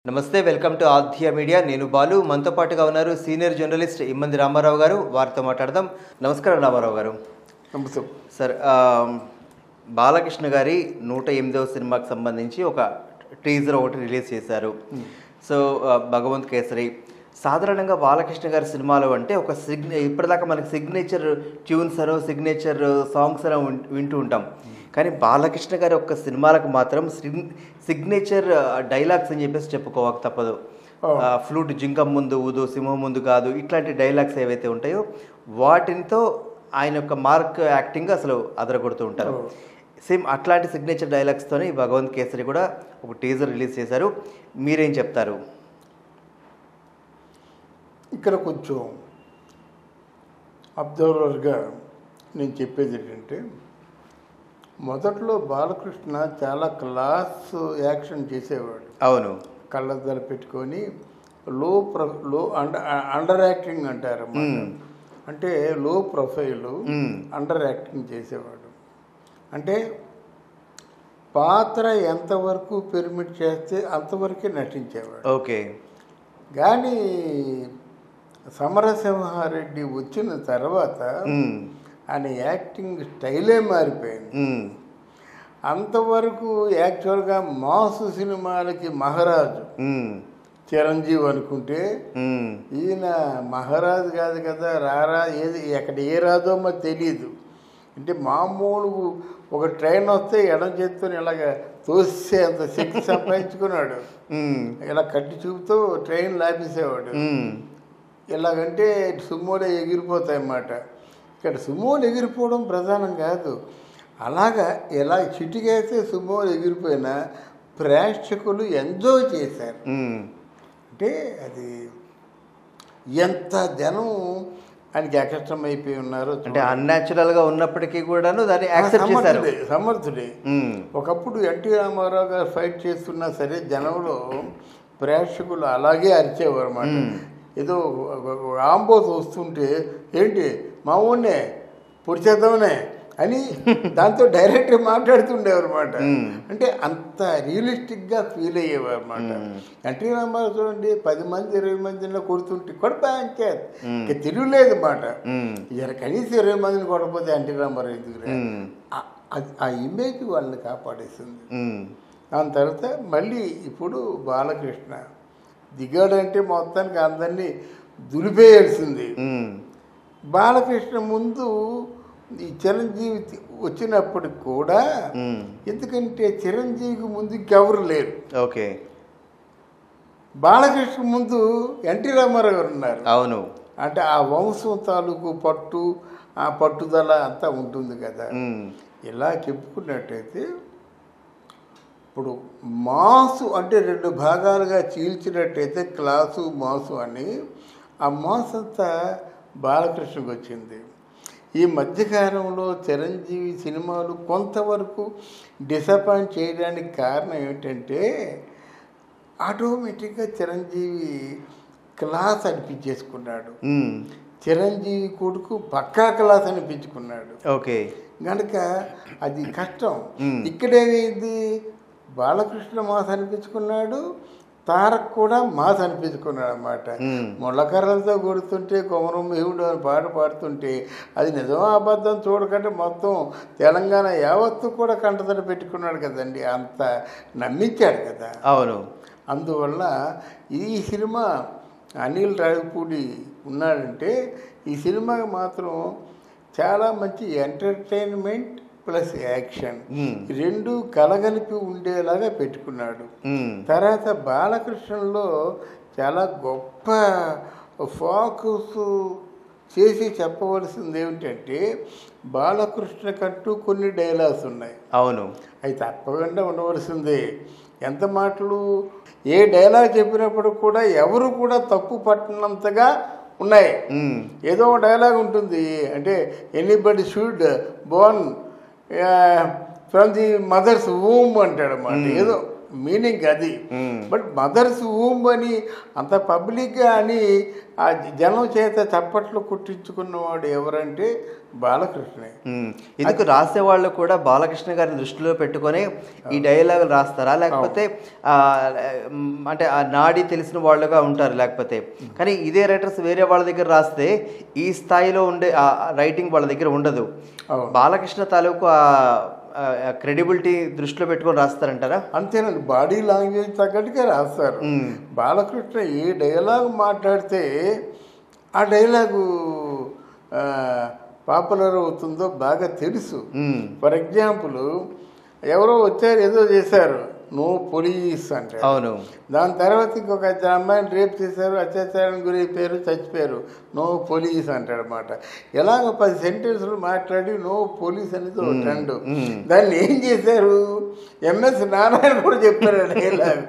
నమస్తే welcome to ఆధ్య media నేను బాలు మనతో పాటుగా ఉన్నారు సీనియర్ జర్నలిస్ట్ ఇమ్మంది రామారావు గారు వారితో మాట్లాడదాం నమస్కారం రామారావు గారు నమస్తే సార్ ఆ, బాలకృష్ణ గారి నూట ఎనిమిదవ సినిమాకి సంబంధించి ఒక టీజర్ ఒకటి రిలీజ్ చేశారు సో ఆ, భగవంత్ కేసరి సాధారణంగా బాలకృష్ణ గారి సినిమాలు అంటే ఒక సిగ్నే ఇప్పటిదాకా మనకి సిగ్నేచర్ ట్యూన్స్ అనో సిగ్నేచర్ సాంగ్స్ అనో విన్- వింటూ ఉంటాం కానీ బాలకృష్ణ గారి ఒక్క సినిమాలకు మాత్రం సిగ్నేచర్ డైలాగ్స్ అని చెప్పేసి చెప్పుకోవాలి తప్పదు ఆ, ఫ్లూట్ జింకం ముందు ఊదు సింహం ముందు కాదు ఇట్లాంటి డైలాగ్స్ ఏవైతే ఉంటాయో వాటితో ఆయన యొక్క మార్క్ యాక్టింగ్ అసలు అదరగొడుతూ ఉంటారు సేమ్ అట్లాంటి సిగ్నేచర్ డైలాగ్స్తోనే ఈ భగవంత్ కేసరి కూడా ఒక టీజర్ రిలీజ్ చేశారు మీరేం చెప్తారు ఇక్కడ కొంచెం అబ్జర్వర్గా నేను చెప్పేది ఏంటంటే మొదట్లో బాలకృష్ణ చాలా క్లాస్ యాక్షన్ చేసేవాడు అవును కళ్ళద్దాలు పెట్టుకొని లో ప్రొ లో అండర్ అండర్ యాక్టింగ్ అంటారు అన్నమాట. అంటే లో ప్రొఫైల్ మ్మ్. అండర్ యాక్టింగ్ చేసేవాడు అంటే పాత్ర ఎంతవరకు పెర్మిట్ చేస్తే అంతవరకే నటించేవాడు ఓకే కానీ సమరసింహారెడ్డి వచ్చిన తర్వాత మ్మ్. ఆయన యాక్టింగ్ స్టైలే మారిపోయింది మ్మ్. అంతవరకు యాక్చువల్గా మాసు సినిమాలకి మహారాజు మ్మ్. చిరంజీవి అనుకుంటే మ్మ్. ఈయన మహారాజు కాదు కదా రారా ఏది ఎక్కడ ఏ రాజో మరి తెలియదు అంటే మామూలు ఒక ట్రైన్ వస్తే ఎడం చేత్తో ఇలాగ తోస్తే అంత శక్తి సంపాదించుకున్నాడు మ్మ్. ఇలా కట్టి చూపుతూ ట్రైన్ లాపేసేవాడు మ్మ్. ఎలాగంటే సుమోలు ఎగిరిపోతాయి అన్నమాట ఇక్కడ సుమోలు ఎగిరిపోవడం ప్రధానం కాదు అలాగా ఎలా చిటికేస్తే సుమోలు ఎగిరిపోయినా ప్రేక్షకులు ఎంజాయ్ చేశారు మ్మ్. అంటే అది ఎంత జనం ఆయనకి అయిపోయి ఉన్నారు అంటే అన్యాచురల్ గా ఉన్నప్పటికీ కూడాను దాన్ని యాక్సెప్ట్ చేశారు సమర్థుడే సమర్థుడే మ్మ్. ఒకప్పుడు ఎన్టీ రామారావు గారు ఫైట్ చేస్తున్నా సరే జనంలో ప్రేక్షకులు అలాగే అరిచేవారు అన్నమాట ఏదో ఆంబోస్ వస్తుంటే ఏంటి మా ఊళ్ళే పొడి చేద్దామనే అని దాంతో డైరెక్ట్ మాట్లాడుతుండేవారు అనమాట అంటే అంత రియలిస్టిక్గా ఫీల్ అయ్యేవారు అనమాట ఎన్టీ రామారావు చూడండి పది మంది ఇరవై మందిలో కొడుతుంటే కొడపా అంటే ఇంకా తిరుగులేదు మాట మ్మ్. ఇర కనీసం ఇరవై మందిని కొడకపోతే ఎన్టీ రామారావు ఎందుకు మ్మ్. ఆ ఇమేజ్ వాళ్ళని కాపాడేస్తుంది మ్మ్. దాని తర్వాత మళ్ళీ ఇప్పుడు బాలకృష్ణ దిగాడంటే మొత్తానికి అందరినీ దులిపేయాల్సింది మ్మ్. బాలకృష్ణ ముందు ఈ చిరంజీవి తి- వచ్చినప్పటికి కూడా మ్మ్. ఎందుకంటే చిరంజీవికి ముందు ఇంకెవరు లేరు ఓకే బాలకృష్ణ ముందు ఎన్టీ రామారావు గారు ఉన్నారు అవును అంటే ఆ వంశం తాలూకు పట్టు ఆ పట్టుదల అంతా ఉంటుంది కదా మ్మ్. ఇలా చెప్పుకున్నట్టయితే ఇప్పుడు మాసు అంటే రెండు భాగాలుగా చీల్చినట్టయితే క్లాసు మాసు అని ఆ మాసు అంతా బాలకృష్ణకు వచ్చింది ఈ మధ్యకాలంలో చిరంజీవి సినిమాలు కొంతవరకు డిసప్పాయింట్ చేయడానికి కారణం ఏమిటంటే ఆటోమేటిక్గా చిరంజీవి క్లాస్ అనిపించేసుకున్నాడు మ్మ్. చిరంజీవి కొడుకు పక్కా క్లాస్ అనిపించుకున్నాడు ఓకే గనుక అది కష్టం మ్మ్. ఇక్కడేమైంది బాలకృష్ణ మాస్ అనిపించుకున్నాడు తారక్ కూడా మాస్ అనిపించుకున్నాడు అన్నమాట మ్మ్. ముళ్ళకర్రలతో కొడుతుంటే కొమరం మేవుడు అని పాట పాడుతుంటే అది నిజమా అబద్ధం చూడకంటే మొత్తం తెలంగాణ యావత్తు కూడా కంటతడి పెట్టుకున్నాడు కదండి అంత నమ్మించాడు కదా అవును అందువల్ల ఈ సినిమా అనిల్ రావిపూడి ఉన్నాడంటే ఈ సినిమాకి మాత్రం చాలా మంచి ఎంటర్టైన్మెంట్ ప్లస్ యాక్షన్ మ్మ్. రెండు కలగలిపి ఉండేలాగా పెట్టుకున్నాడు మ్మ్. తర్వాత బాలకృష్ణలో చాలా గొప్ప ఫోకస్ చేసి చెప్పవలసింది ఏమిటంటే బాలకృష్ణకంటూ కొన్ని డైలాగ్స్ ఉన్నాయి అవును అవి తప్పకుండా ఉండవలసిందే ఎంత మాటలు ఏ డైలాగ్ చెప్పినప్పుడు కూడా ఎవరు కూడా తప్పు పట్టినంతగా ఉన్నాయి మ్మ్. ఏదో ఒక డైలాగ్ ఉంటుంది అంటే anybody should born from the mother's womb అంటాడు అన్నమాట ఏదో మీనింగ్ అది మ్మ్. బట్ మదర్స్ ఊమ్ అని అంత పబ్లిక్గా అని ఆ జనం చేత చప్పట్లు కుట్టించుకున్నవాడు ఎవరంటే బాలకృష్ణే ఉమ్. ఎందుకు రాసే వాళ్ళు కూడా బాలకృష్ణ గారిని దృష్టిలో పెట్టుకొని ఈ డైలాగులు రాస్తారా లేకపోతే ఆ, ఉమ్, అంటే ఆ నాడి తెలిసిన వాళ్ళుగా ఉంటారు లేకపోతే కానీ ఇదే రైటర్స్ వేరే వాళ్ళ దగ్గర రాస్తే ఈ స్థాయిలో ఉండే ఆ రైటింగ్ వాళ్ళ దగ్గర ఉండదు అవును. బాలకృష్ణ తాలూకు ఆ క్రెడిబిలిటీ దృష్టిలో పెట్టుకొని రాస్తారంటారా అంతేనండి బాడీ లాంగ్వేజ్ తగ్గట్టుగా రాస్తారు మ్మ్. బాలకృష్ణ ఏ డైలాగ్ మాట్లాడితే ఆ డైలాగు పాపులర్ అవుతుందో బాగా తెలుసు ఉమ్. ఫర్ ఎగ్జాంపుల్ ఎవరో వచ్చారు ఏదో చేశారు నో పోలీస్ అంటే అవును దాని తర్వాత ఇంకొక ఇద్దరు అమ్మాయిని రేప్ చేశారు అత్యాచారం గురి పేరు చచ్చిపోయారు నో పోలీస్ అంటాడు అనమాట ఎలాగ పది సెంటెన్స్లు మాట్లాడి నో పోలీస్ అనేది ఒక ట్రెండ్ మ్మ్. దాన్ని ఏం చేశారు ఎంఎస్ నారాయణ కూడా చెప్పారు డైలాగ్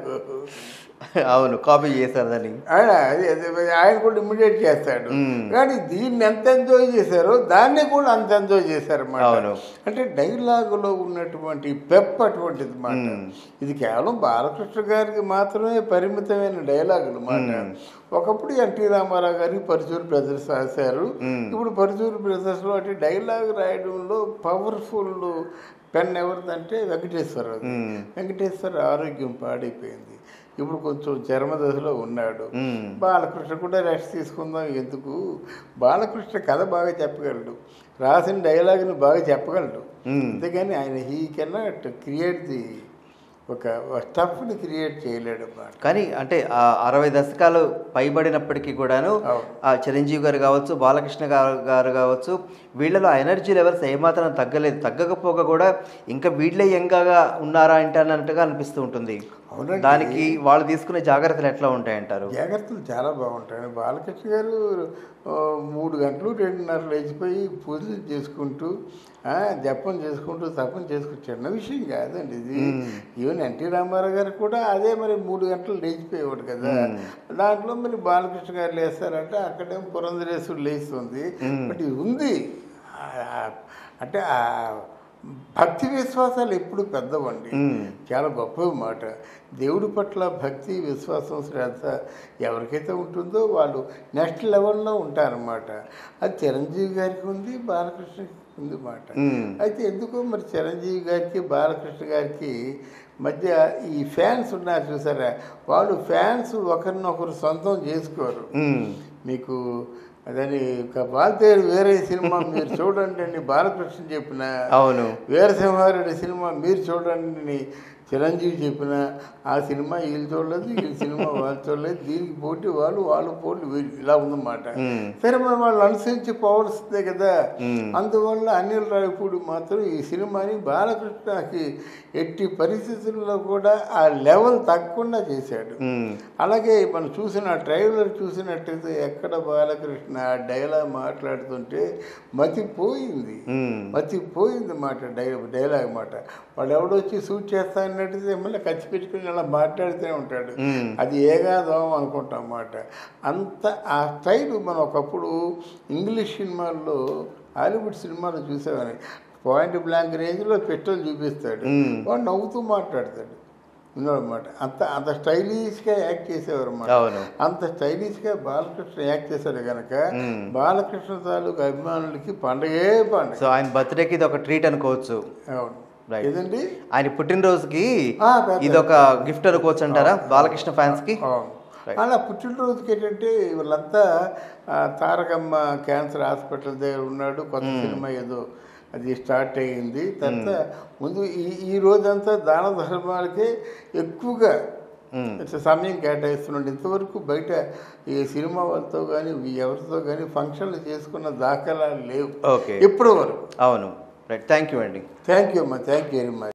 అవును కాపీ చేశారు దాన్ని ఆయన అది- అది ఆయన కూడా ఇమ్మీడియట్ చేస్తాడు మ్మ్. కానీ దీన్ని ఎంత ఎంజాయ్ చేశారో దాన్ని కూడా అంత ఎంజాయ్ చేశారన్నమాట అవును. అంటే డైలాగులో ఉన్నటువంటి పెప్ అటువంటిది మాట మ్మ్. ఇది కేవలం బాలకృష్ణ గారికి మాత్రమే పరిమితమైన డైలాగులు మాట ఒకప్పుడు ఎన్టీ రామారావు గారికి పరుచూరు బ్రదర్స్ రాశారు మ్మ్. ఇప్పుడు పరుచూరు బ్రదర్స్లో అంటే డైలాగ్ రాయడంలో పవర్ఫుల్ పెన్ ఎవరిదంటే వెంకటేశ్వరరావు మ్మ్. వెంకటేశ్వర ఆరోగ్యం పాడైపోయింది ఇప్పుడు కొంచెం చర్మ దశలో ఉన్నాడు మ్మ్. బాలకృష్ణ కూడా రెస్ట్ తీసుకుందాం ఎందుకు బాలకృష్ణ కథ బాగా చెప్పగలడు రాసిన డైలాగ్ని బాగా చెప్పగలడు మ్మ్. అంతేగాని ఆయన హీ కెనాట్ క్రియేట్ ది ఒక స్టఫ్ని క్రియేట్ చేయలేడు అన్నమాట కానీ అంటే ఆ అరవై దశకాలు పైబడినప్పటికీ కూడాను అవును. ఆ చిరంజీవి గారు కావచ్చు బాలకృష్ణ గారు గారు కావచ్చు వీళ్ళలో ఎనర్జీ లెవెల్స్ ఏమాత్రం తగ్గలేదు తగ్గకపోగా కూడా ఇంకా వీళ్ళే యంగాగా ఉన్నారా అంటే అన్నట్టుగా అనిపిస్తూ ఉంటుంది అవునండి. దానికి వాళ్ళు తీసుకునే జాగ్రత్తలు ఎట్లా ఉంటాయంటారు జాగ్రత్తలు చాలా బాగుంటాయి బాలకృష్ణ గారు ఆ, మూడు గంటలు రెండున్నర లేచిపోయి పూజలు చేసుకుంటూ ఆ, జపం చేసుకుంటూ తపం చేసుకుంటూ చిన్న విషయం కాదండి ఇది ఈవెన్ ఎన్టీ రామారావు గారు కూడా అదే మరి మూడు గంటలు లేచిపోయేవాడు కదా దాంట్లో మరి బాలకృష్ణ గారు లేస్తారంటే అక్కడేమో పురంధరేశ్వరుడు లేస్తుంది బట్ ఇది ఉంది ఆ, అంటే ఆ భక్తి విశ్వాసాలు ఎప్పుడు పెద్దవండి మ్మ్. చాలా గొప్ప మాట దేవుడి పట్ల భక్తి విశ్వాసం శ్రద్ధ ఎవరికైతే ఉంటుందో వాళ్ళు నెక్స్ట్ లెవెల్లో ఉంటారన్నమాట అది చిరంజీవి గారికి ఉంది బాలకృష్ణకి ఉంది మాట మ్మ్. అయితే ఎందుకో మరి చిరంజీవి గారికి బాలకృష్ణ గారికి మధ్య ఈ ఫ్యాన్స్ ఉన్నారు చూసారా వాళ్ళు ఫ్యాన్స్ ఒకరినొకరు సొంతం చేసుకోరు మ్మ్. మీకు అదని బాలతేరు వేరే సినిమా మీరు చూడండి అని బాలకృష్ణ చెప్పిన అవును వీరసింహారెడ్డి సినిమా మీరు చూడండి అని చిరంజీవి చెప్పిన ఆ సినిమా వీళ్ళు చూడలేదు ఈ సినిమా వాళ్ళు చూడలేదు దీనికి పోటీ వాళ్ళు వాళ్ళు పోటీ వీళ్ళు ఇలా ఉందన్నమాట మ్మ్. సరే మరి వాళ్ళు అనుసరించి పోవాల్సిందే కదా మ్మ్. అందువల్ల అనిల్ రావిపూడి మాత్రం ఈ సినిమాని బాలకృష్ణకి ఎట్టి పరిస్థితుల్లో కూడా ఆ లెవెల్ తగ్గకుండా చేశాడు మ్మ్. అలాగే మనం చూసిన ట్రైలర్ చూసినట్టయితే ఎక్కడ బాలకృష్ణ ఆ డైలాగ్ మాట్లాడుతుంటే మతిపోయింది మ్మ్. మతిపోయింది మాట డై డైలాగ్ మాట వాడు ఎవడో వచ్చి షూట్ చేస్తా అన్నట్టయితే మళ్ళీ ఖర్చు పెట్టుకుని అలా మాట్లాడుతూనే ఉంటాడు మ్మ్. అది ఏగాదం అనుకుంటాం అన్నమాట అంత ఆ స్టైల్ మనం ఒకప్పుడు ఇంగ్లీష్ సినిమాల్లో హాలీవుడ్ సినిమాలో చూసేవాని పాయింట్ బ్లాంక్ రేంజ్లో పెట్రోల్ చూపిస్తాడు మ్మ్. వాడు నవ్వుతూ మాట్లాడతాడు అనమాట అంత అంత స్టైలిష్గా యాక్ట్ చేసేవారు అన్నమాట అవును అంత స్టైలిష్గా బాలకృష్ణ యాక్ట్ చేశాడు కనుక మ్మ్. బాలకృష్ణ తాలూకు అభిమానులకి పండగే పండుగ సో ఆయన బర్త్డేకి ఇది ఒక ట్రీట్ అనుకోవచ్చు అవును Right. ఏదండి ఆయన పుట్టినరోజుకి ఆ, పెద్ద- ఇది ఒక గిఫ్ట్ అనుకోవచ్చు అంటారా బాలకృష్ణ ఫ్యాన్స్ కి అవును. Right. అలా పుట్టినరోజుకి ఏంటంటే వీళ్ళంతా ఆ, తారకమ్మ క్యాన్సర్ హాస్పిటల్ దగ్గర ఉన్నాడు కొత్త సినిమా ఏదో అది స్టార్ట్ అయ్యింది తర్వాత ముందు ఈ ఈ రోజంతా దాన ధర్మాలకే ఎక్కువగా మ్మ్. సమయం కేటాయిస్తున్నాడు ఇంతవరకు బయట ఈ సినిమా వాళ్ళతో కానీ ఎవరితో కానీ ఫంక్షన్లు చేసుకున్న దాఖలాలు లేవు ఓకే ఇప్పటి వరకు అవును రైట్ థ్యాంక్ యూ అండి థ్యాంక్ యూ అమ్మా థ్యాంక్ యూ వెరీ మచ్